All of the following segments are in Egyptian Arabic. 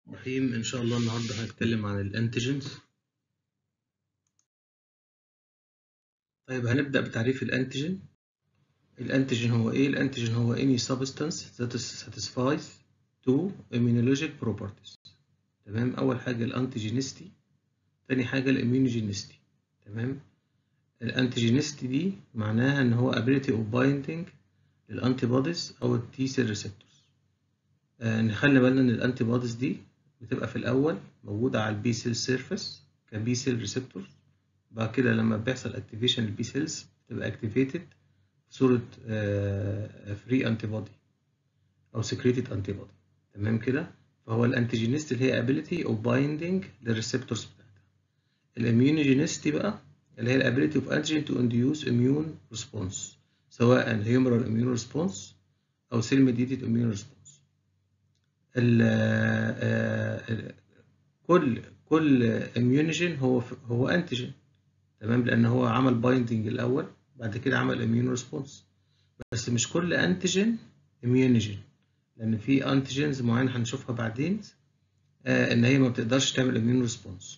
رحيم إن شاء الله النهاردة هنتكلم عن الأنتيجينز طيب هنبدأ بتعريف الأنتيجين الأنتيجين هو إيه؟ الأنتيجين هو any substance that satisfies two immunologic properties تمام أول حاجة الأنتيجينستي تاني حاجة الإميونوجينستي تمام الأنتيجينستي دي معناها إن هو ability of binding للأنتي بوديز أو التي سيل ريسبتورز آه نخلي بالنا إن الأنتي بوديز دي بتبقى في الأول موجودة على البي سيل سيرفيس كبي سيل ريسبتورز بعد كده لما بيحصل اكتيفيشن البي سيلز بتبقى اكتيفيتد في صورة فري انتي بودي أو سكريتد انتي بودي تمام كده فهو الانتيجينست اللي هي ability of binding للريسبتورز بتاعتها الاميونوجينستي بقى اللي هي الability of antigen to induce immune response سواء humoral immune response أو cell mediated immune response ال كل كل اميونيجين هو هو انتيجين تمام لان هو عمل بايندنج الاول بعد كده عمل اميون ريسبونس بس مش كل انتيجين اميونيجين لان في انتيجينز معينه هنشوفها بعدين آه ان هي ما بتقدرش تعمل اميون ريسبونس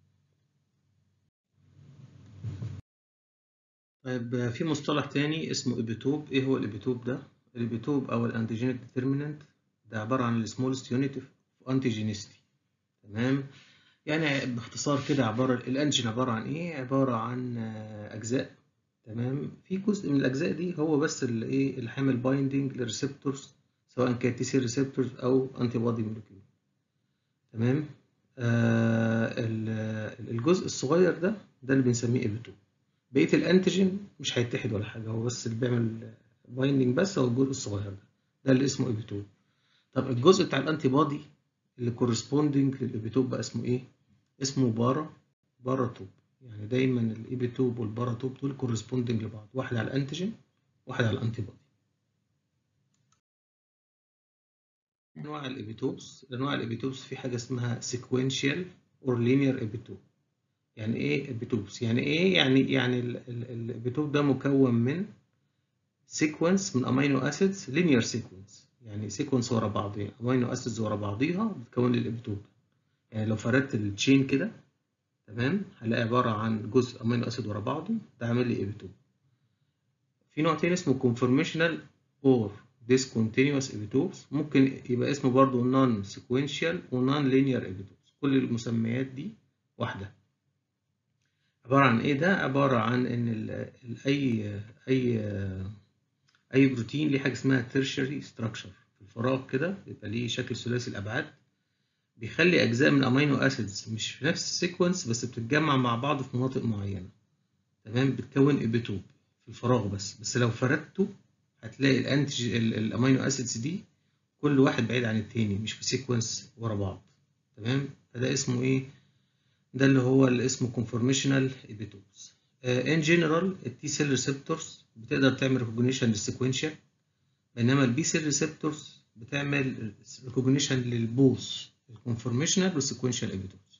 طيب في مصطلح تاني اسمه ايبيتوب ايه هو الايبيتوب ده الايبيتوب او الانتيجينيك ديترمينانت ده عباره عن السمولست يونت اوف انتيجينستي تمام يعني باختصار كده عبارة الأنجين عبارة عن إيه؟ عبارة عن أجزاء تمام في جزء من الأجزاء دي هو بس اللي إيه اللي حامل بايندنج للريسبتورز سواء كانت تي سي ريسبتورز أو أنتي بودي مولكيول تمام آه الجزء الصغير ده ده اللي بنسميه إيبيتوب بقية الأنتيجين مش هيتحد ولا حاجة هو بس اللي بيعمل بايندنج بس هو الجزء الصغير ده ده اللي اسمه إيبيتوب طب الجزء بتاع الأنتي بودي اللي كورسبوندنج للإيبيتوب بقى اسمه إيه؟ اسمه بارا باراتوب يعني دايما الايبيتوب والباراتوب دول كورسبوندنج لبعض واحد على الانتيجين واحد على الانتي بودي انواع الايبيتوبس انواع الايبيتوبس في حاجه اسمها سيكوينشال اور لينير ايبيتوب يعني ايه ايبيتوبس يعني ايه يعني يعني الايبيتوب ده مكون من سيكونس من امينو اسيدز لينير سيكونس يعني سيكونس ورا بعض امينو اسيدز ورا بعضيها بتكون لي الايبيتوب يعني لو فردت التشين كده تمام هلاقي عبارة عن جزء أمينو أسيد ورا بعضه ده عامل لي إيبيتوب في نوع تاني اسمه conformational or discontinuous epitopes ممكن يبقى اسمه برضه non sequential و non linear epitopes كل المسميات دي واحدة عبارة عن إيه ده؟ عبارة عن إن ال ال أي أي أي بروتين ليه حاجة اسمها tertiary structure في الفراغ كده يبقى ليه شكل ثلاثي الأبعاد بيخلي اجزاء من الامينو اسيدز مش في نفس السيكونس بس بتتجمع مع بعض في مناطق معينه تمام بتكون ايبيتوب في الفراغ بس بس لو فردته هتلاقي الانتج الامينو اسيدز دي كل واحد بعيد عن التاني مش في سيكونس ورا بعض تمام فده اسمه ايه ده اللي هو اللي اسمه conformational epitopes ان جنرال التي سيل ريسبتورز بتقدر تعمل ريكوجنيشن للسيكونشال بينما البي سيل ريسبتورز بتعمل ريكوجنيشن للبوث الكونفورميشنال والسيكونشال ايبيتوبس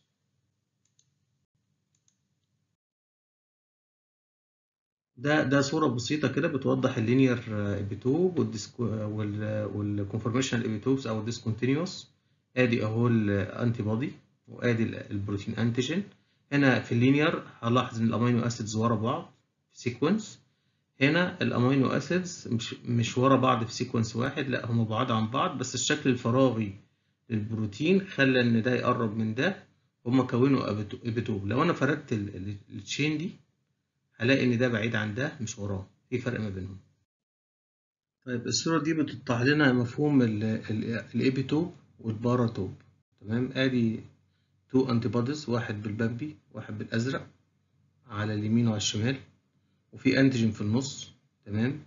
ده ده صوره بسيطه كده بتوضح اللينير ايبيتوب والكونفورميشنال ايبيتوبس او الديسكونتينيوس ادي اهو الانتي بودي وادي البروتين انتيجين هنا في اللينير هلاحظ ان الامينو اسيدز ورا بعض في سيكونس هنا الامينو اسيدز مش مش ورا بعض في سيكونس واحد لا هم بعاد عن بعض بس الشكل الفراغي للبروتين خلى ان ده يقرب من ده هما كونوا ايبيتوب لو انا فردت التشين دي هلاقي ان ده بعيد عن ده مش وراه في فرق ما بينهم طيب الصورة دي بتوضح لنا مفهوم الايبيتوب والباراتوب تمام ادي تو انتي بوديز واحد بالبامبي واحد بالازرق على اليمين وعلى الشمال وفي انتيجين في النص تمام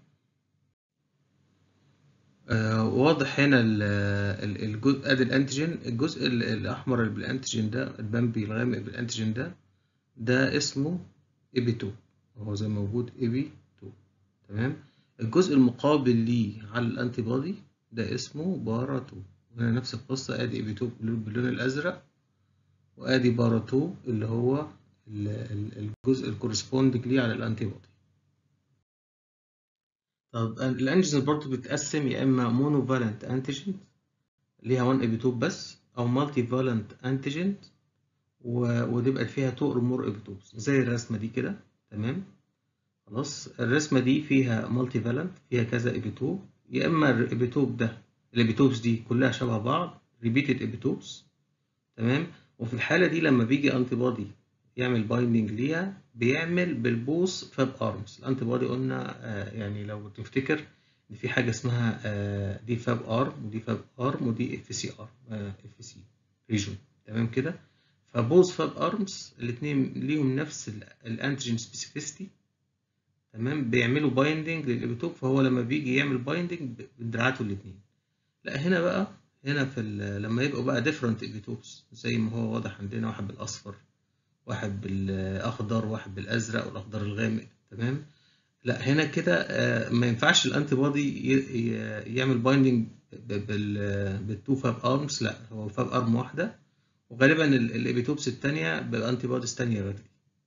آه واضح هنا الجزء ادي الانتيجين الجزء الاحمر اللي بالانتيجين ده البامبي الغامق بالانتيجين ده ده اسمه ايبيتوب هو زي ما موجود ايبيتوب تمام الجزء المقابل ليه على الانتي بودي ده اسمه باراتوب هنا نفس القصه ادي ايبيتوب باللون الازرق وادي باراتوب اللي هو الجزء الكورسبوندنج ليه على الانتي بودي طب الانجينز برضه بتتقسم يا اما مونوفالنت انتيجين ليها 1 ايبيتوب بس او مالتي فالنت انتيجين وتبقى فيها تو اور مور ابيتوبس زي الرسمه دي كده تمام خلاص الرسمه دي فيها مالتي فالنت فيها كذا ابيتوب يا اما الابيتوب ده الابيتوبس دي كلها شبه بعض ريبيتد ابيتوبس تمام وفي الحاله دي لما بيجي انتي بودي يعمل بايندنج ليها بيعمل بالبوس فاب ارمز الانتي بودي قلنا آه يعني لو تفتكر ان في حاجه اسمها آه دي فاب ارم ودي فاب ارم ودي اف سي ارم اف سي ريجون تمام كده فبوز فاب ارمز الاثنين ليهم نفس الانتيجين سبيسيفيستي تمام بيعملوا بايندنج للابيتوب فهو لما بيجي يعمل بايندنج بدراعاته الاثنين لا هنا بقى هنا في لما يبقوا بقى ديفرنت ابيتوبس زي ما هو واضح عندنا واحد بالاصفر واحد بالاخضر واحد بالازرق والاخضر الغامق تمام لا هنا كده ما ينفعش الانتي بودي يعمل بايندنج بالتو فاب ارمز لا هو فاب ارم واحده وغالبا الابيتوبس الثانيه بانتي بوديز ثانيه غير دي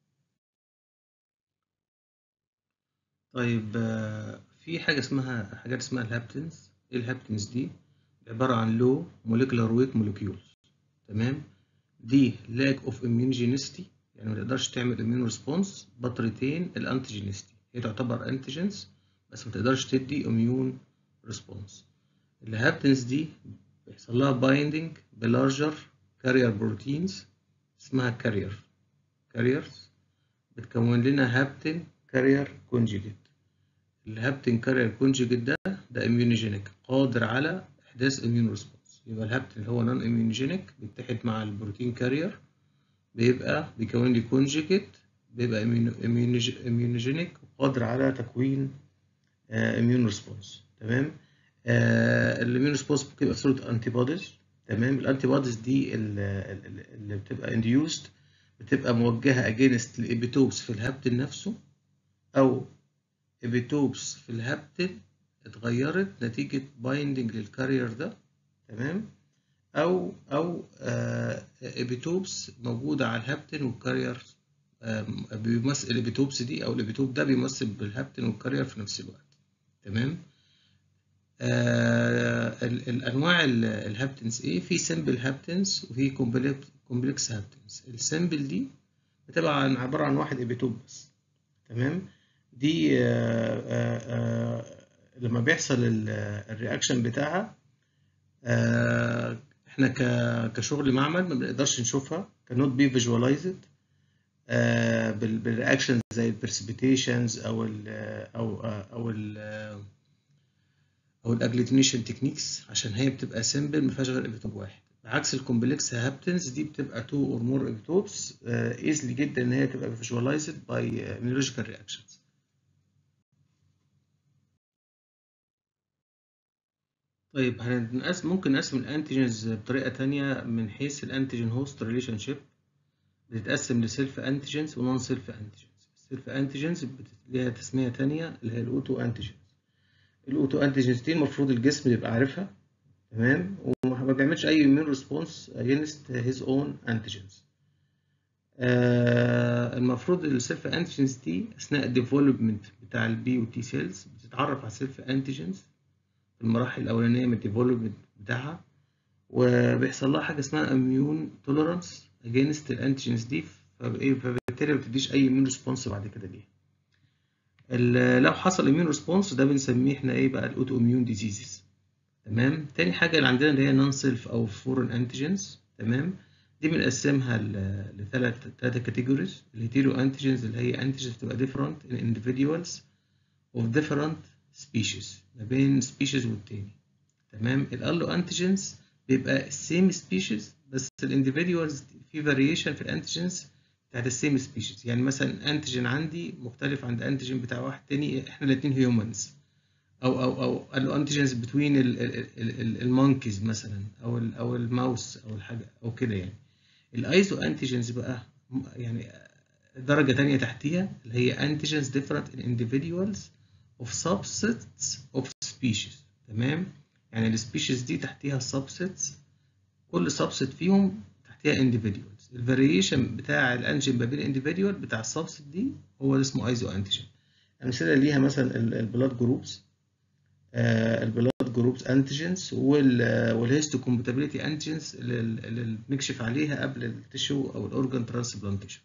طيب في حاجه اسمها حاجات اسمها الهابتنز ايه الهابتنز دي عباره عن لو موليكولار ويت موليكيولز تمام دي lack of immunogenicity يعني ما تقدرش تعمل immune response but retain الانتيجينيستي هي تعتبر انتيجينز بس ما تقدرش تدي immune response الهابتنز دي بيحصل لها بايندنج بلارجر كارير بروتينز اسمها كارير كاريرز بتكون لنا هابتن كارير كونجيجيت الهابتن كارير كونجيجيت ده ده immunogenic قادر على احداث immune response يبقى الهابتن اللي هو نون immunogenic بيتحد مع البروتين كارير بيبقى بيكون لي كونجيجيت بيبقى immunogenic وقادر على تكوين immune response تمام الاميون ريسبونس ممكن يبقى صوره انتي بوديز تمام الانتي بوديز دي اللي بتبقى انديوست بتبقى موجهه اجينست الابيتوبس في الهابتن نفسه او ابيتوبس في الهابتن اتغيرت نتيجه بايندنج للكارير ده تمام او او ابيتوبس موجوده على الهابتن والكارير بيمثل الابيتوبس دي او الابيتوب ده بيمثل بالهابتن والكارير في نفس الوقت تمام آه الانواع الهابتنز ايه في سمبل هابتنز وفي كومبلكس هابتنز السمبل دي بتبقى عن عباره عن واحد ابيتوب بس تمام دي آه آه لما بيحصل الرياكشن بتاعها احنا كشغل معمل ما بنقدرش نشوفها كنوت بي فيجواليزد بالرياكشن زي البرسبيتيشنز او ال او او ال او الاجلوتينيشن تكنيكس عشان هي بتبقى سيمبل ما فيهاش غير ابيتوب واحد بعكس الكومبلكس هابتنز دي بتبقى تو اور مور ابيتوبس ايزلي جدا ان هي تبقى فيجواليزد باي ميولوجيكال رياكشنز طيب هنقسم ممكن نقسم الانتيجنز بطريقه تانية من حيث الانتيجين هوست ريليشن شيب بتتقسم لسيلف انتيجنز ونون سيلف انتيجنز السيلف انتيجنز ليها تسميه تانية اللي هي الاوتو انتيجنز الاوتو انتيجنز دي المفروض الجسم يبقى عارفها تمام وما بيعملش اي immune ريسبونس against his own antigens آه المفروض السيلف انتيجنز دي اثناء الديفلوبمنت بتاع البي والتي سيلز بتتعرف على السيلف انتيجنز في المراحل الاولانيه من الديفلوبمنت بتاعها وبيحصل لها حاجه اسمها immune tolerance against الانتيجنز دي فبالتالي ما بتديش اي immune ريسبونس بعد كده ليها لو حصل اميون ريسبونس ده بنسميه احنا ايه بقى الاوتو اميون ديزيزز تمام تاني حاجه اللي عندنا اللي هي نون سيلف او فورن انتيجنز تمام دي بنقسمها لثلاث ثلاثه كاتيجوريز الهيتيرو انتيجنز اللي هي انتيجنز بتبقى ديفرنت ان اندفيدوالز اوف ديفرنت سبيشيز ما بين سبيشيز والتاني تمام الالو انتيجنز بيبقى سيم سبيشيز بس الاندفيدوالز في فاريشن في الانتيجنز بتاعت السيم سبيشيز يعني مثلا انتيجين عندي مختلف عن الانتيجين بتاع واحد تاني احنا الاثنين هيومنز او او او الانتيجينز بتوين المونكيز مثلا او ال او الماوس او الحاجه او كده يعني الايزو انتيجينز بقى يعني درجه تانية تحتيها اللي هي انتيجينز ديفرنت in individuals of subsets of species تمام يعني السبيشيز دي تحتيها subsets كل subset فيهم تحتيها individuals الفاريشن بتاع الانجين ما بين individual بتاع السبست دي هو اللي اسمه ايزو انتيجين امثله ليها مثلا البلاد جروبس آه البلاد البلاد جروبس انتيجنز والهيستو كومباتيبيليتي انتيجنز اللي بنكشف عليها قبل التشو او الاورجان ترانسبلانتيشن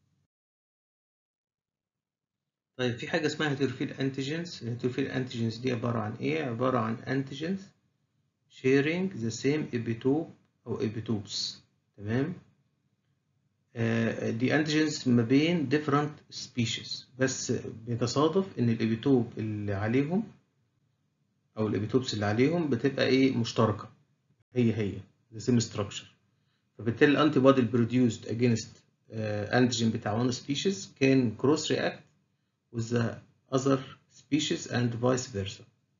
طيب في حاجه اسمها هيتروفيل انتيجنز الهيتروفيل انتيجنز دي عباره عن ايه عباره عن انتيجنز sharing the same epitope او epitopes تمام آه دي انتيجنز ما بين different species بس بيتصادف ان الابيتوب اللي عليهم او الابيتوبس اللي عليهم بتبقى ايه مشتركه هي هي the same structure فبالتالي الانتي بودي produced against انتيجين بتاع one species can cross react with the other species and vice versa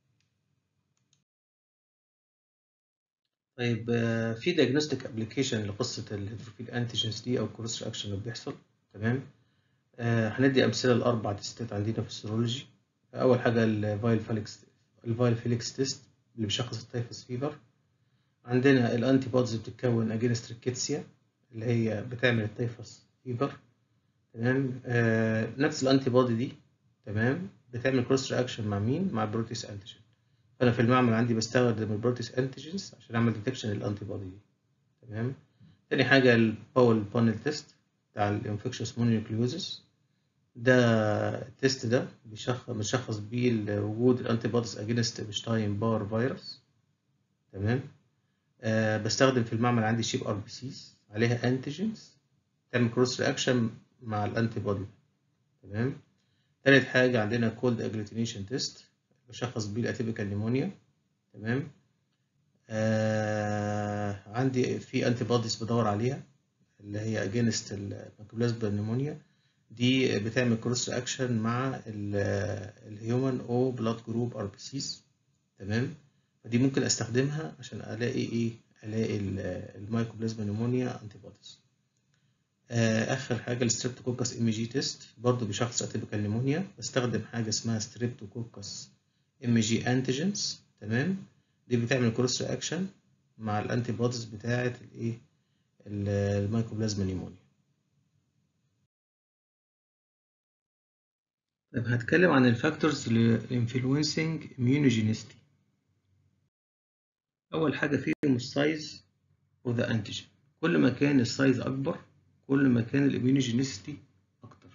طيب في diagnostic application لقصة الهيدروفيل انتيجينز دي أو كروس رياكشن اللي بيحصل تمام آه هندي أمثلة لأربع تيستات عندنا في السيرولوجي أول حاجة الفايل فيليكس الفايل فيليكس تيست اللي بيشخص التايفوس فيفر عندنا الأنتي بوديز بتتكون أجينست ريكيتسيا اللي هي بتعمل التايفوس فيفر تمام آه نفس الأنتي بودي دي تمام بتعمل كروس رياكشن مع مين؟ مع البروتيس انتيجين فانا في المعمل عندي بستخدم البروتيس انتيجينز عشان اعمل ديتكشن للانتي بودي دي تمام تاني حاجه الباول بانل تيست بتاع الانفكشوس مونيوكليوزس ده التيست ده بيشخص بنشخص بيه وجود الانتي بوديز اجينست ابشتاين بار فيروس تمام آه بستخدم في المعمل عندي شيب ار بي سيز عليها انتيجينز تعمل كروس رياكشن مع الانتي بودي تمام تالت حاجه عندنا كولد اجلوتينيشن تيست بشخص بيه الاتيبيكال نيمونيا تمام آه عندي في انتي بوديز بدور عليها اللي هي اجينست الميكوبلازما نيمونيا دي بتعمل كروس رياكشن مع الهيومن او بلاد جروب ار بي سيز تمام فدي ممكن استخدمها عشان الاقي ايه الاقي الميكوبلازما نيمونيا انتي بوديز آه اخر حاجه الستريبتوكوكس ام جي تيست برضه بيشخص اتيبيكال نيمونيا بستخدم حاجه اسمها ستريبتوكوكس ام جي انتيجنز تمام دي بتعمل كروس رياكشن مع الانتي بوديز بتاعه الايه الميكوبلازما نيمونيا طيب هتكلم عن الفاكتورز لانفلونسنج immunogenicity اول حاجه فيهم السايز اوف ذا انتيجين كل ما كان السايز اكبر كل ما كان الاميونوجينيسيتي اكتر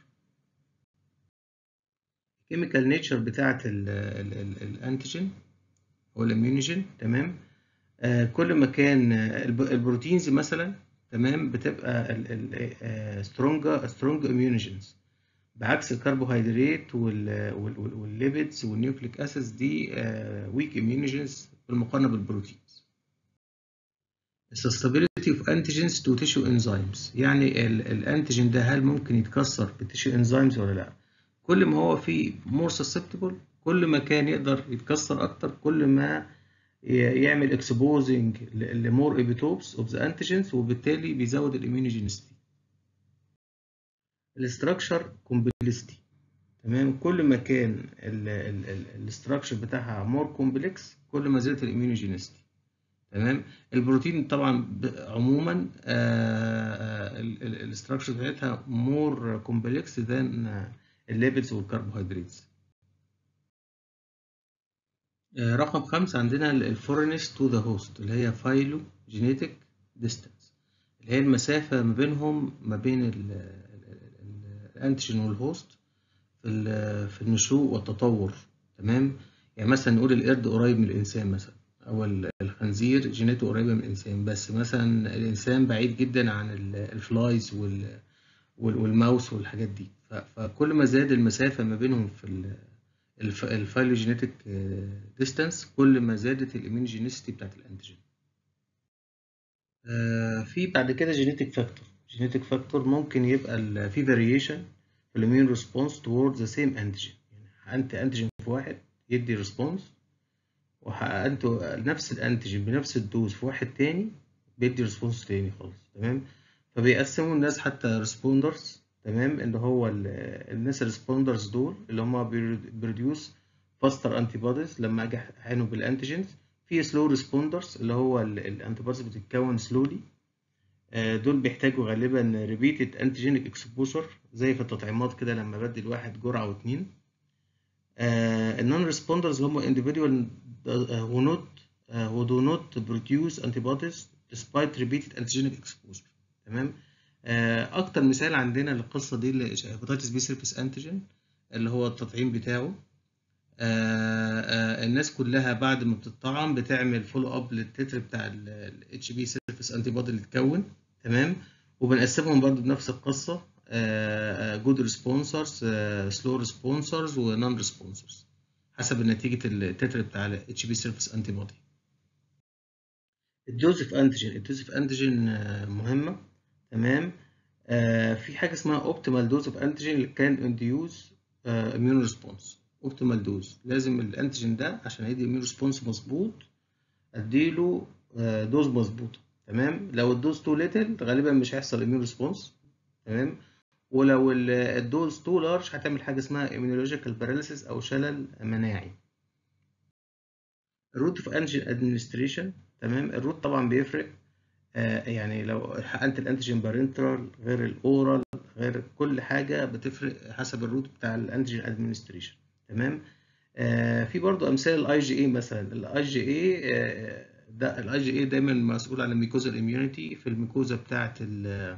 الكيميكال نيتشر بتاعه الانتيجين او الاميونوجين تمام آه كل ما كان البروتينز مثلا تمام بتبقى سترونج سترونج اميونوجينز بعكس الكربوهيدرات والليبيدز والنيوكليك اسيدز دي ويك اميونوجينز بالمقارنه بالبروتينز السستابيليتي اوف انتيجينز تو تيشو انزيمز يعني الانتيجين ده هل ممكن يتكسر بالتيشو انزيمز ولا لا كل ما هو فيه مور سسبتبل كل ما كان يقدر يتكسر اكتر كل ما يعمل اكسبوزنج لمور ايبيتوبس اوف ذا انتيجينز وبالتالي بيزود الاميونوجينيستي الاستراكشر كومبلكسيتي تمام كل ما كان الاستراكشر بتاعها مور كومبلكس كل ما زادت الاميونوجينيستي تمام البروتين طبعا عموما الاستراكشر بتاعتها مور كومبلكس ذان الليبيدز والكربوهيدرات رقم خمسة عندنا الفورنس تو ذا هوست اللي هي فايلو جينيتك ديستانس اللي هي المسافة ما بينهم ما بين الانتيجين والهوست في في النشوء والتطور تمام يعني مثلا نقول القرد قريب من الانسان مثلا او الخنزير جيناته قريبه من الانسان بس مثلا الانسان بعيد جدا عن الفلايز والماوس والحاجات دي فكل ما زاد المسافه ما بينهم في الفايلوجينيتك ديستانس كل ما زادت الاميونوجينيستي بتاعت الانتيجين في بعد كده جينيتك فاكتور جينيتك فاكتور ممكن يبقى في فاريشن في الاميون ريسبونس توورد ذا سيم انتيجين يعني انت انتيجين في واحد يدي ريسبونس وحققته نفس الانتيجين بنفس الدوز في واحد تاني بيدي ريسبونس تاني خالص تمام فبيقسموا الناس حتى ريسبوندرز تمام اللي هو الناس الريسبوندرز دول اللي هم بيروديوس فاستر انتي بوديز لما اجي احقنه بالانتيجينز في سلو ريسبوندرز اللي هو الانتي بوديز بتتكون سلولي دول بيحتاجوا غالبا ريبيتد انتيجينيك اكسبوجر زي في التطعيمات كده لما بدي الواحد جرعه واتنين النون ريسبوندرز هم individual who not who do not produce antibodies despite repeated antigenic exposure تمام اكتر مثال عندنا للقصه دي الهيباتيتس بي سيرفيس انتيجين اللي هو التطعيم بتاعه آآ آآ الناس كلها بعد ما بتطعم بتعمل فولو اب للتتر بتاع الاتش بي سيرفيس انتي بودي اللي اتكون تمام وبنقسمهم برضو بنفس القصه جود ريسبونسرز سلو ريسبونسرز ونون ريسبونسرز حسب نتيجه التتر بتاع الاتش بي سيرفيس انتي بودي الدوز اوف انتيجين الدوز اوف انتيجين مهمه تمام آه في حاجه اسمها اوبتيمال دوز اوف انتيجين اللي كان انديوز اميون ريسبونس اوبتيمال دوز لازم الانتيجين ده عشان يدي اميون ريسبونس مظبوط اديله آه دوز مظبوطه تمام لو الدوز تو ليتل غالبا مش هيحصل اميون ريسبونس تمام ولو الدوز تو لارج هتعمل حاجه اسمها immunological paralysis او شلل مناعي الروت اوف انتيجين ادمنستريشن تمام الروت طبعا بيفرق آه يعني لو حقنت الانتيجين بارنترال غير الاورال غير كل حاجه بتفرق حسب الروت بتاع الانتيجين ادمنستريشن تمام آه في برضو امثال الاي جي اي مثلا الاي جي اي ده الاي جي اي دايما مسؤول عن الميكوزا اميونيتي في الميكوزا بتاعه ال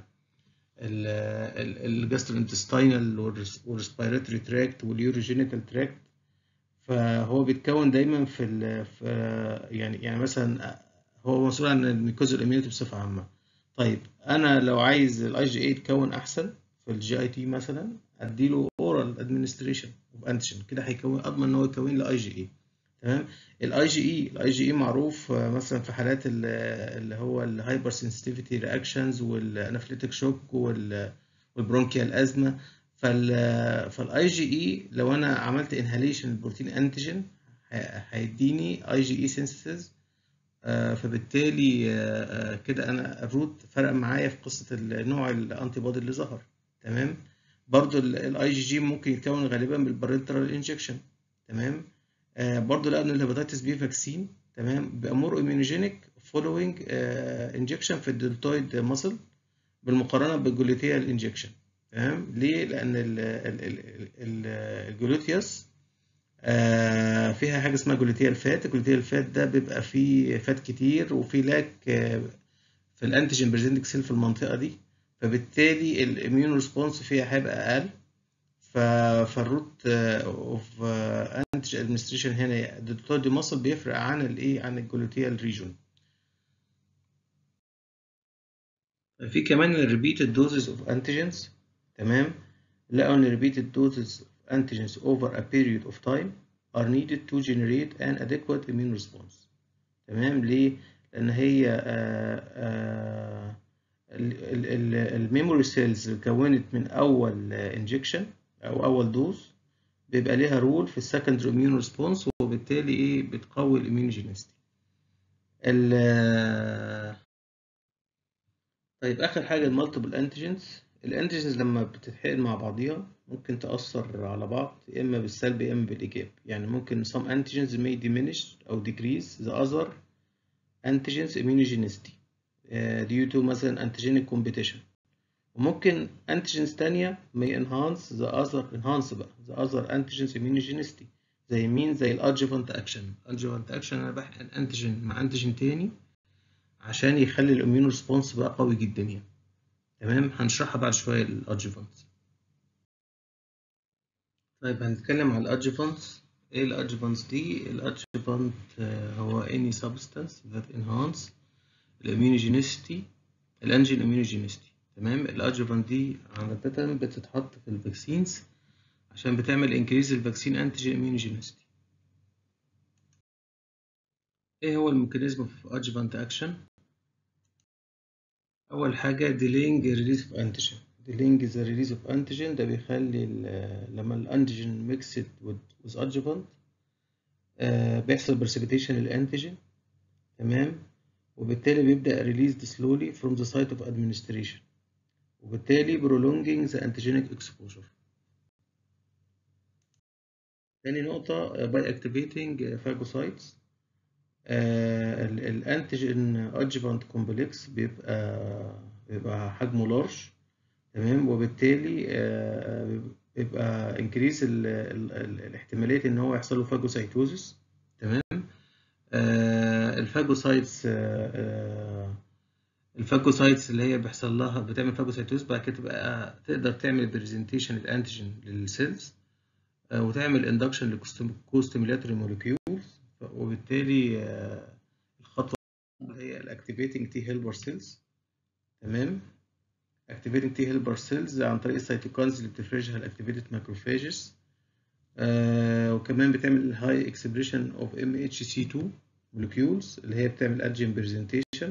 الجاسترونتستينال والريسبيراتوري تراكت واليوروجينيتال تراكت فهو بيتكون دايما في, في يعني يعني مثلا هو مسؤول عن الميكوزا الاميونيتي بصفه عامه طيب انا لو عايز الاي جي اي يتكون احسن في الجي اي تي مثلا اديله اورال ادمنستريشن اوف انتيجين كده هيكون اضمن ان هو يكون لي اي جي اي تمام الاي جي اي الاي جي اي معروف مثلا في حالات اللي هو الهايبر سنسيتيفيتي رياكشنز والانافليتيك شوك والبرونكيال ازمه فالاي جي اي لو انا عملت انهاليشن البروتين انتيجين هيديني اي جي اي سينثيسيس فبالتالي كده انا الروت فرق معايا في قصه النوع الانتي بودي اللي ظهر تمام برضو الاي جي جي ممكن يتكون غالبا بالبارنترال انجكشن تمام آه برضو لقوا ان الهيباتيتس بي فاكسين تمام بيبقى مور اميونوجينيك فولوينج انجكشن في الدلتويد ماسل بالمقارنه بالجلوتيال انجكشن تمام ليه لان الجلوتيوس آه فيها حاجه اسمها جلوتيال فات الجلوتيال فات ده بيبقى فيه فات كتير وفيه لاك آه في الانتيجين بريزنتنج سيل في المنطقه دي فبالتالي الاميون ريسبونس فيها هيبقى اقل فالروت اوف انتيجين ادمنستريشن هنا الدكتور دي مصل بيفرق عن الايه عن الجلوتيال ريجون في كمان الريبيتد دوزز اوف انتيجينز تمام لقوا ان repeated doses of antigens over a period of time are needed to generate an adequate immune response تمام ليه لان هي الميموري سيلز اللي اتكونت من اول انجكشن او اول دوز بيبقى ليها رول في السكندري اميون ريسبونس وبالتالي ايه بتقوي الاميونوجينيستي طيب اخر حاجه المالتيبل انتيجنز الانتيجنز لما بتتحقن مع بعضيها ممكن تأثر على بعض يا إما بالسلب يا إما بالإيجاب يعني ممكن some antigens may diminish أو decrease the other antigens immunogenicity uh, due to مثلا antigenic competition وممكن antigens تانية may enhance the other enhance بقى the other antigens immunogenicity زي مين زي الادجuvant اكشن adjuvant اكشن انا بحقن انتيجين مع انتيجين تاني عشان يخلي الاميون ريسبونس بقى قوي جدا يعني تمام هنشرحها بعد شويه الادجuvant طيب هنتكلم على الادجuvant ايه الادجuvant دي الادجuvant هو any substance that enhance الاميونوجينيستي الانجين اميونوجينيستي تمام الادجuvant دي عادة بتتحط في الفاكسينز عشان بتعمل انكريز الفاكسين انتيجين اميونوجينيستي ايه هو الميكانيزم في adjuvant اكشن اول حاجه delaying release of antigen delaying the release of antigen ده بيخلي لما الانتيجين mixed with, with adjuvant آه بيحصل precipitation للانتيجين تمام وبالتالي بيبدأ released slowly from the site of administration وبالتالي prolonging the antigenic exposure تاني نقطة by activating phagocytes الانتيجين ادجفانت كومبلكس بيبقى بيبقى حجمه لارج تمام وبالتالي بيبقى انكريس الاحتماليه ان هو يحصل له فاجوسايتوزس تمام آه الفاجوسايتس آه آه الفاجوسايتس اللي هي بيحصل لها بتعمل فاجوسايتوز بعد كده تبقى تقدر تعمل برزنتيشن الانتيجين للسيلز آه وتعمل اندكشن لكوستيميلاتوري موليكيولز وبالتالي آه الخطوه اللي هي الاكتيفيتنج تي هيلبر سيلز تمام activating T helper cells عن طريق السيتوكاينز اللي بتفرزها الاكتيفيتد ماكروفاجز آه وكمان بتعمل high expression of MHC2 molecules اللي هي بتعمل antigen presentation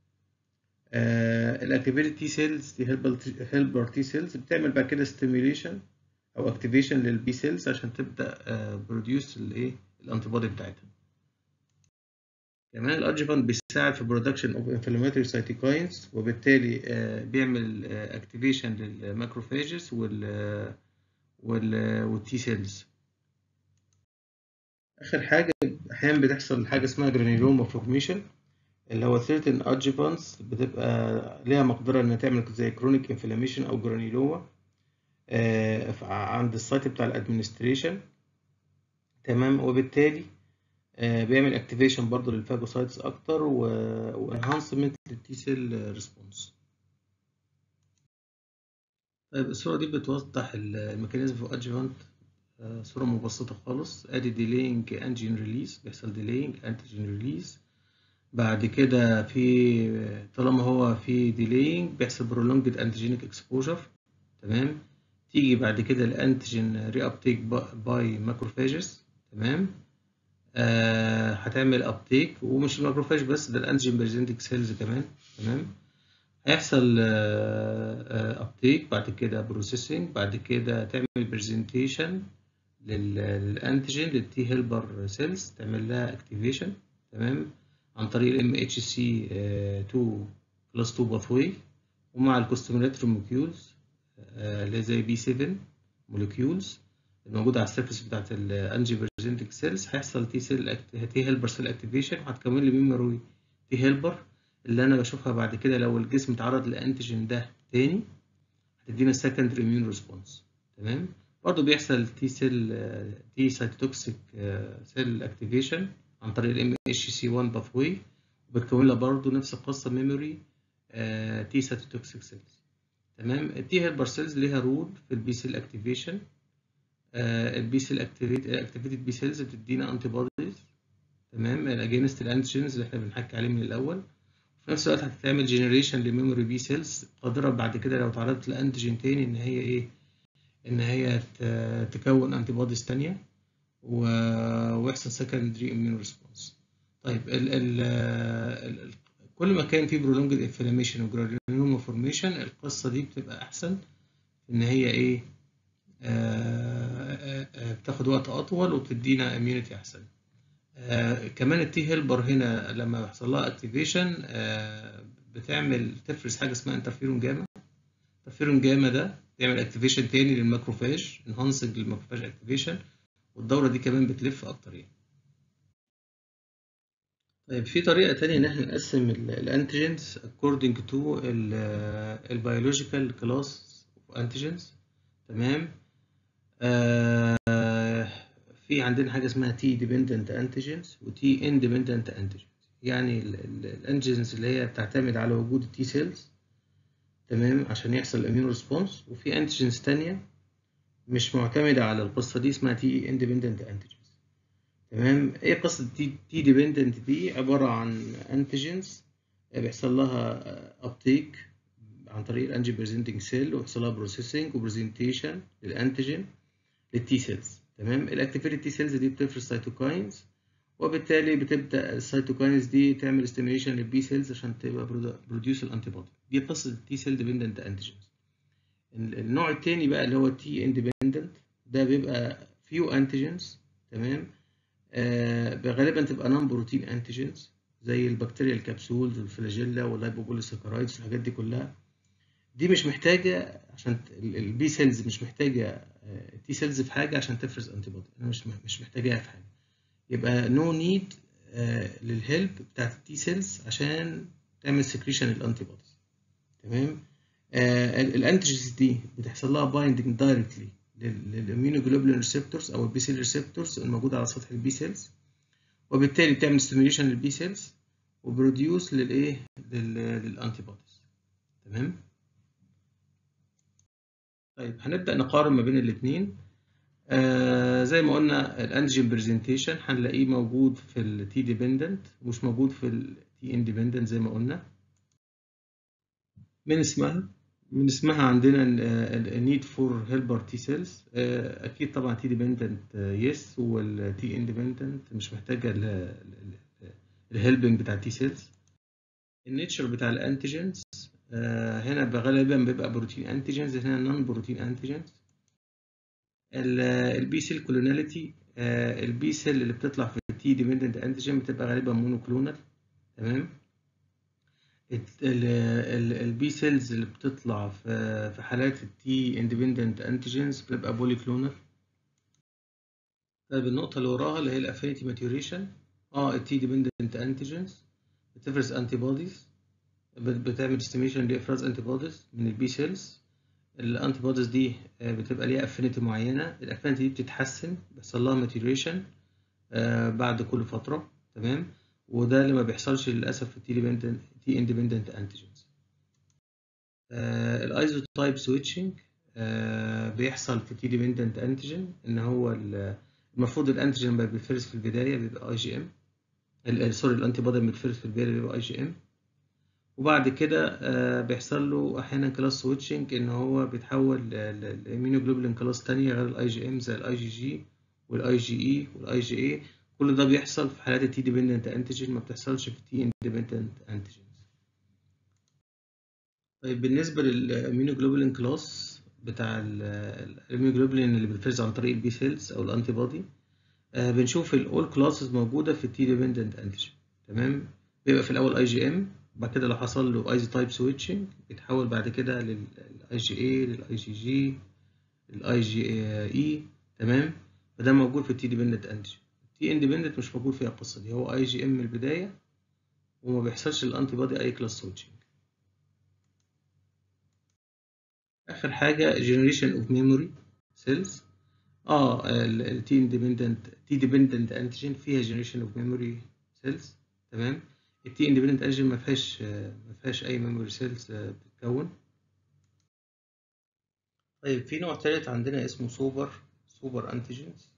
آه الاكتيفيتد تي سيلز دي هيلبر تي سيلز بتعمل بعد كده stimulation او اكتيفيشن للبي سيلز عشان تبدا بروديوس الايه الانتي بودي بتاعتها كمان الادجفانت بيساعد في برودكشن اوف انفلاماتوري سايتوكاينز وبالتالي بيعمل اكتيفيشن للماكروفاجز وال وال والتي سيلز اخر حاجه احيانا بتحصل حاجه اسمها جرانيلوما فورميشن اللي هو certain adjuvants بتبقى ليها مقدره انها تعمل زي كرونيك انفلاميشن او جرانيلوما عند السايت بتاع الادمنستريشن تمام وبالتالي بيعمل اكتيفيشن برضه للفاجوسايتس اكتر وانهانسمنت للتي سيل ريسبونس طيب الصوره دي بتوضح الميكانيزم في ادجفانت صوره مبسطه خالص ادي ديلينج انجين ريليز بيحصل ديلينج انتيجين ريليز بعد كده في طالما هو في ديلينج بيحصل برولونجد انتيجينيك اكسبوجر تمام تيجي بعد كده الانتيجين ري ابتيك باي ماكروفاجز تمام آه هتعمل ابتيك ومش الماكروفاج بس ده الانجين بريزنتنج سيلز كمان تمام هيحصل ابتيك بعد كده بروسيسنج بعد كده تعمل برزنتيشن للانتيجين للتي هيلبر سيلز تعمل لها اكتيفيشن تمام عن طريق الام اتش سي 2 كلاس 2 باثوي ومع الكوستوميلاتري مولكيولز اللي زي بي 7 مولكيولز الموجودة على السيرفيس بتاعت الانجي بريزنتنج سيلز هيحصل تي سيل تي هيلبر سيل اكتيفيشن وهتكون لي ميموري تي هيلبر اللي انا بشوفها بعد كده لو الجسم اتعرض للانتيجين ده تاني هتدينا سكندري اميون ريسبونس تمام برضه بيحصل تي سيل تي سايتوتوكسيك سيل اكتيفيشن عن طريق الام اتش سي 1 باثوي وبتكون لها برضه نفس القصه ميموري تي سايتوتوكسيك سيلز تمام التي هيلبر سيلز ليها رول في البي سيل اكتيفيشن البي سيل اكتيفيتد بي سيلز بتدينا انتي بوديز تمام اجينست الانتيجينز اللي احنا بنحكي عليه من الاول في نفس الوقت هتتعمل جنريشن لميموري بي سيلز قادره بعد كده لو اتعرضت لانتيجين تاني ان هي ايه ان هي تكون انتي بوديز تانيه ويحصل سكندري اميون ريسبونس طيب ال ال ال كل ما كان في برولونجد انفلاميشن وجرانيولوما فورميشن القصه دي بتبقى احسن ان هي ايه آه آه بتاخد وقت اطول وبتدينا اميونيتي احسن آه كمان التي هيلبر هنا لما بيحصل لها اكتيفيشن بتعمل تفرز حاجه اسمها انترفيرون جاما انترفيرون جاما ده بيعمل اكتيفيشن تاني للماكروفاج انهانسنج للماكروفاج اكتيفيشن والدوره دي كمان بتلف اكتر يعني طيب في طريقه تانية ان احنا نقسم الانتيجينز according to البيولوجيكال كلاس اوف انتيجينز تمام آه في عندنا حاجه اسمها تي ديبندنت انتيجينز وتي اندبندنت انتيجينز يعني الانتيجينز اللي هي بتعتمد على وجود التي سيلز تمام عشان يحصل الاميون ريسبونس وفي انتيجينز تانية مش معتمده على القصه دي اسمها تي اندبندنت انتيجينز تمام ايه قصه تي تي ديبندنت دي عباره عن انتيجينز بيحصل لها ابتيك عن طريق الانجي بريزنتنج سيل ويحصل لها بروسيسنج وبرزنتيشن للانتيجين للتي سيلز تمام الاكتيفيتد تي سيلز دي بتفرز سيتوكاينز وبالتالي بتبدا السيتوكاينز دي تعمل ستيميوليشن للبي سيلز عشان تبقى بروديوس الانتي بودي دي قصه التي سيل ديبندنت انتيجينز النوع الثاني بقى اللي هو التي اندبندنت ده بيبقى فيو انتيجينز تمام آه غالبا تبقى نون بروتين انتيجينز زي البكتيريا الكبسولز والفلاجيلا واللايبوبوليساكرايدز والحاجات دي كلها دي مش محتاجه عشان البي سيلز مش محتاجه تي سيلز في حاجه عشان تفرز انتي بودي انا مش مش محتاجاها في حاجه يبقى نو نيد للهيلب بتاعت التي سيلز عشان تعمل سكريشن للانتي بوديز تمام الانتيجينز دي بتحصل لها بايندنج دايركتلي للاميونوجلوبولين ريسبتورز او البي سيل ريسبتورز الموجوده على سطح البي سيلز وبالتالي بتعمل ستيميوليشن للبي سيلز وبروديوس للايه للانتي بوديز تمام طيب هنبدا نقارن ما بين الاثنين آه زي ما قلنا الانتيجين برزنتيشن هنلاقيه موجود في التي ديبندنت ومش موجود في التي اندبندنت زي ما قلنا من اسمها من اسمها عندنا النيد فور هيلبر تي سيلز اكيد طبعا تي ديبندنت يس والتي اندبندنت مش محتاجه الهيلبنج بتاع التي سيلز النيتشر بتاع الانتيجينز هنا غالبا بيبقى بروتين انتيجينز هنا نون بروتين انتيجينز البي سيل كلوناليتي البي سيل اللي بتطلع في التي ديبندنت انتيجين بتبقى غالبا مونوكلونال تمام البي سيلز اللي بتطلع في في حالات التي اندبندنت انتيجينز بتبقى بولي كلونال طيب النقطة اللي وراها اللي هي الافينيتي ماتيوريشن اه التي ديبندنت انتيجينز بتفرز انتي بوديز بتعمل استيميشن لافراز انتي بوديز من البي سيلز الانتي بوديز دي بتبقى ليها افينيتي معينة الافينيتي دي بتتحسن بيحصل لها ماتيوريشن بعد كل فترة تمام وده اللي ما بيحصلش للاسف في التي ديبندنت تي اندبندنت انتيجينز الايزوتايب سويتشنج بيحصل في تي ديبندنت انتيجين ان هو المفروض الانتيجين ما بيتفرز في البدايه بيبقى اي جي ام سوري الانتي بودي بيتفرز في البدايه بيبقى اي جي ام وبعد كده uh, بيحصل له احيانا كلاس سويتشنج ان هو بيتحول لاميونوجلوبولين كلاس تانية غير الاي جي ام زي الاي جي جي والاي جي اي والاي جي اي كل ده بيحصل في حالات التي ديبندنت انتيجين ما بتحصلش في التي اندبندنت انتيجينز طيب بالنسبه للاميونوجلوبولين كلاس بتاع الاميونوجلوبولين اللي بيتفرز عن طريق البي سيلز او الانتي بودي آه بنشوف الاول كلاسز موجوده في التي ديبندنت انتيجين تمام بيبقى في الاول اي جي ام بعد كده لو حصل له ايزو تايب سويتشنج بيتحول بعد كده للاي جي اي للاي جي جي للاي جي اي تمام فده موجود في التي ديبندنت انتيجين تي اندبندنت مش موجود فيها القصه دي هو اي جي ام من البدايه وما بيحصلش للانتي بودي اي كلاس سويتشنج اخر حاجه generation of memory cells اه التي اندبندنت تي ديبندنت انتيجين فيها generation of memory cells تمام التي اندبندنت انتيجين ما فيهاش ما فيهاش اي memory cells بتتكون طيب في نوع تالت عندنا اسمه سوبر سوبر انتيجينز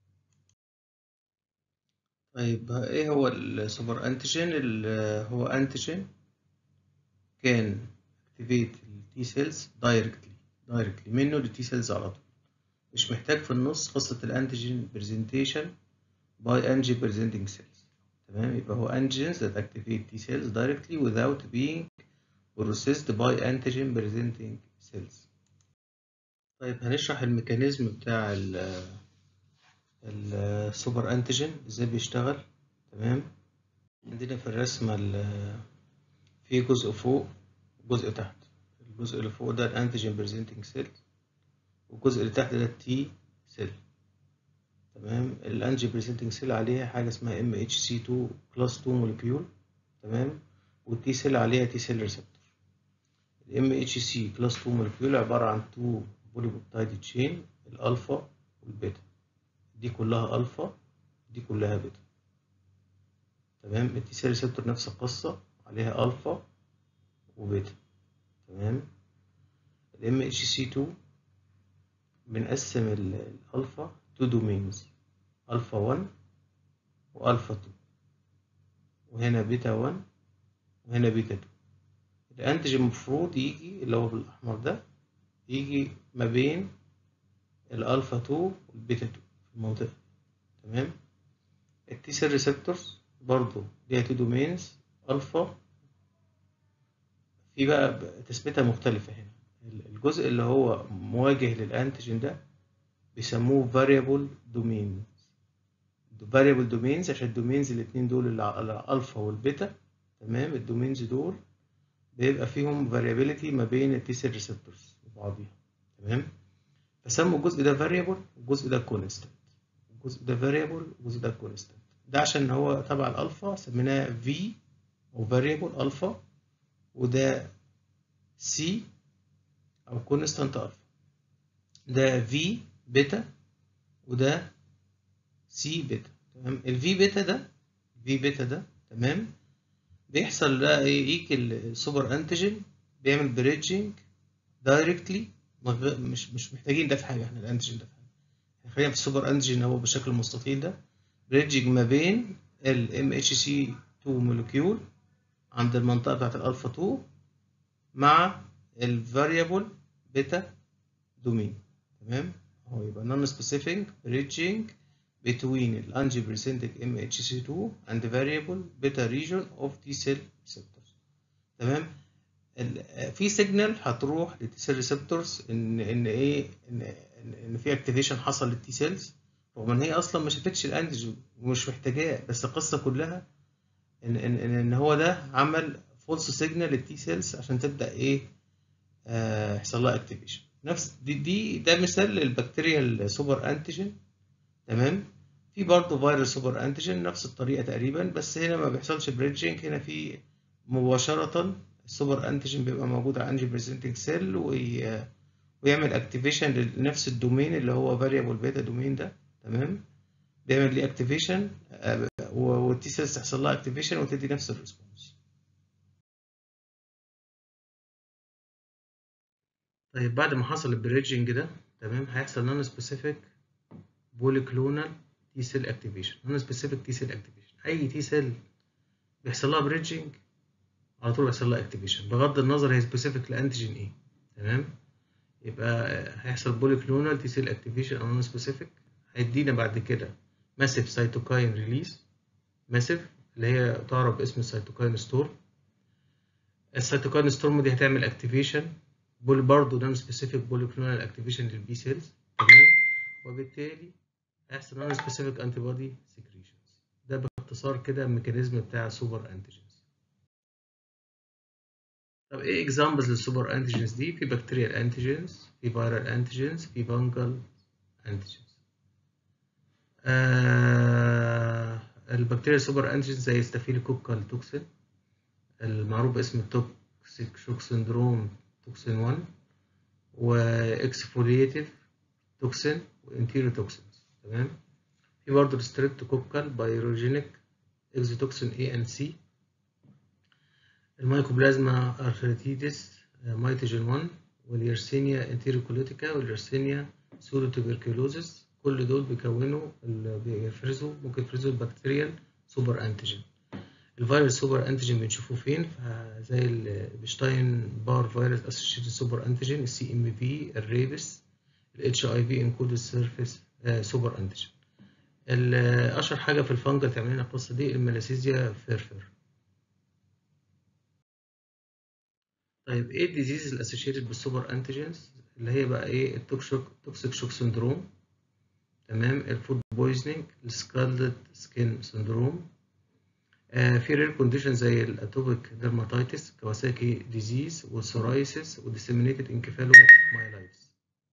طيب ايه هو السوبر انتيجين هو انتيجين كان اكتيفيت التي سيلز دايركتلي دايركتلي منه للتي سيلز على طول مش محتاج في النص قصة الانتيجين برزنتيشن باي انجي بريزنتنج سيلز تمام يبقى هو antigens that activate T cells directly without being processed by antigen presenting cells طيب هنشرح الميكانيزم بتاع ال السوبر انتيجين ازاي بيشتغل تمام عندنا في الرسمة في جزء فوق وجزء تحت الجزء اللي فوق ده الانتيجين بريزنتنج سيل والجزء اللي تحت ده التي سيل تمام الانجي بريزنتنج سيل عليها حاجة اسمها ام اتش سي 2 كلاس 2 موليكيول تمام والتي سيل عليها تي سيل ريسبتور الام اتش سي كلاس 2 موليكيول عبارة عن 2 بوليبوبتايد تشين الالفا والبيتا دي كلها الفا دي كلها بيتا تمام التي سيل ريسبتور نفس القصة عليها الفا وبيتا تمام الام اتش سي 2 بنقسم الالفا تو دومينز الفا 1 والفا 2 وهنا بيتا 1 وهنا بيتا 2 الانتيجين المفروض يجي اللي هو بالاحمر ده يجي ما بين الالفا 2 والبيتا 2 في المنطقه تمام التي سيل ريسبتورز برضو ليها تو دومينز الفا في بقى تثبيتها مختلفه هنا الجزء اللي هو مواجه للانتيجين ده بيسموه variable domains variable domains عشان الدومينز الاتنين دول اللي على الالفا والبيتا تمام الدومينز دول بيبقى فيهم variability ما بين التي سيل ريسبتورز وبعضيها تمام فسموا الجزء ده variable والجزء ده constant الجزء ده variable والجزء ده constant ده عشان هو تبع الالفا سميناه v او variable الفا وده c او constant الفا ده v بيتا وده سي بيتا تمام الفي بيتا ده في بيتا ده تمام بيحصل بقى ايه يجي السوبر انتيجين بيعمل بريدجنج دايركتلي مش مش محتاجين ده في حاجه احنا الانتيجين ده في حاجه خلينا في السوبر انتيجين هو بالشكل المستطيل ده بريدجنج ما بين الام اتش سي 2 مولكيول عند المنطقه بتاعت الالفا 2 مع الفاريبل بيتا دومين تمام اهو يبقى نون سبيسيفيك بريدجنج between the unrepresented MHC2 and the variable beta region of T cell receptors تمام في سيجنال هتروح للتي سيل ريسبتورز ان ان ايه ان ان في اكتيفيشن حصل للتي سيلز رغم ان هي اصلا ما شافتش الانتيجين ومش محتاجاه بس القصه كلها ان ان ان هو ده عمل فولس سيجنال للتي سيلز عشان تبدا ايه آه يحصل لها اكتيفيشن نفس دي دي ده مثال للبكتيريا السوبر انتيجين تمام في برضه فيروس سوبر انتيجين نفس الطريقه تقريبا بس هنا ما بيحصلش بريدجنج هنا في مباشره السوبر انتيجين بيبقى موجود على انجي بريزنتنج سيل ويعمل اكتيفيشن لنفس الدومين اللي هو فاريبل بيتا دومين ده تمام بيعمل ليه اكتيفيشن والتي سيلز تحصل لها اكتيفيشن وتدي نفس الريسبونس طيب بعد ما حصل البريدجنج ده تمام هيحصل نون سبيسيفيك بوليكلونال تي سيل اكتيفيشن نون سبيسيفيك تي سيل اكتيفيشن اي تي سيل بيحصل لها بريدجنج على طول بيحصل لها اكتيفيشن بغض النظر هي سبيسيفيك لانتيجين ايه تمام يبقى هيحصل بوليكلونال تي سيل اكتيفيشن او نون سبيسيفيك هيدينا بعد كده ماسيف سيتوكاين ريليز ماسيف اللي هي تعرف باسم السيتوكاين ستورم السيتوكاين ستورم دي هتعمل اكتيفيشن بول برضه نون سبيسيفيك بوليكلونال اكتيفيشن للبي سيلز تمام وبالتالي هيحصل نون سبيسيفيك انتي بودي سكريشنز ده باختصار كده الميكانيزم بتاع سوبر انتيجنز طب ايه اكزامبلز للسوبر انتيجنز دي في بكتيريال انتيجنز في فيرال انتيجنز في فانجل انتيجنز آه البكتيريا سوبر انتيجنز زي ستافيلوكوكال توكسين المعروف باسم التوكسيك شوك سندروم توكسين 1 واكسفوليتيف توكسين وانتيريو توكسينز تمام في برضه الستريبتوكوكال بايروجينيك اكزوتوكسين اي ان سي المايكوبلازما ارثريتيدس مايتوجين 1 واليرسينيا انتيريكوليتيكا واليرسينيا سودو تبركلوزس كل دول بيكونوا بيفرزوا ممكن يفرزوا البكتيريال سوبر انتيجين الفيروس سوبر انتيجين بنشوفه فين زي البشتاين بار فيروس اسوشيتد سوبر انتيجين السي ام بي الريبس الاتش اي في انكود سيرفيس سوبر انتيجين اشهر حاجه في الفنجل تعمل لنا القصه دي الملاسيزيا فيرفر طيب ايه الديزيز الاسوشيتد بالسوبر انتيجينز اللي هي بقى ايه التوكسيك شوك سندروم تمام الفود بويزنينج السكالد سكين سندروم آه في رير كونديشن زي الاتوبيك ديرماتيتس كواساكي ديزيز والسورايسيس وديسيمينيتد انكفالومايلايتس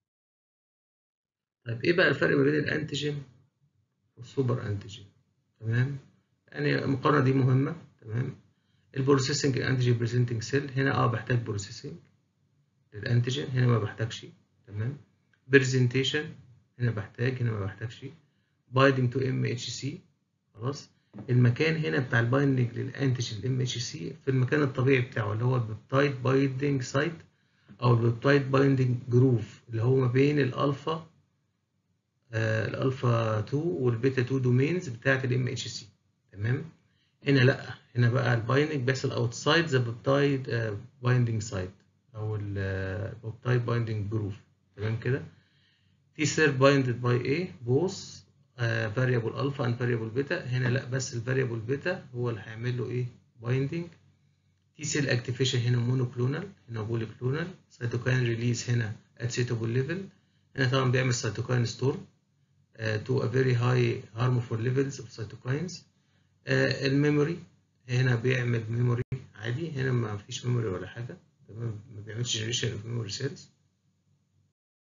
طيب ايه بقى الفرق ما بين الانتيجين والسوبر انتيجين تمام يعني المقارنه دي مهمه تمام البروسيسنج انتيجين بريزنتنج سيل هنا اه بحتاج بروسيسنج للانتيجين هنا ما بحتاجش تمام برزنتيشن هنا بحتاج هنا ما بحتاجش بايندنج تو ام اتش سي خلاص المكان هنا بتاع البايندنج للانتيجين الام اتش سي في المكان الطبيعي بتاعه اللي هو البيبتايد بايندنج سايت او البيبتايد بايندنج جروف اللي هو ما بين الالفا آه الالفا 2 والبيتا 2 دومينز بتاعه الام اتش سي تمام هنا لا هنا بقى البايندنج بيحصل اوتسايد ذا بيبتايد بايندنج سايت او البيبتايد بايندنج جروف تمام كده T cell binded by A both uh, variable alpha and variable beta هنا لا بس ال variable beta هو اللي هيعمل له ايه binding T cell activation هنا monoclonal هنا polyclonal cytokine release هنا at suitable level هنا طبعا بيعمل cytokine storm uh, to a very high harmful levels of cytokines uh, الميموري هنا بيعمل ميموري عادي هنا ما فيش ميموري ولا حاجة تمام ما بيعملش generation of memory cells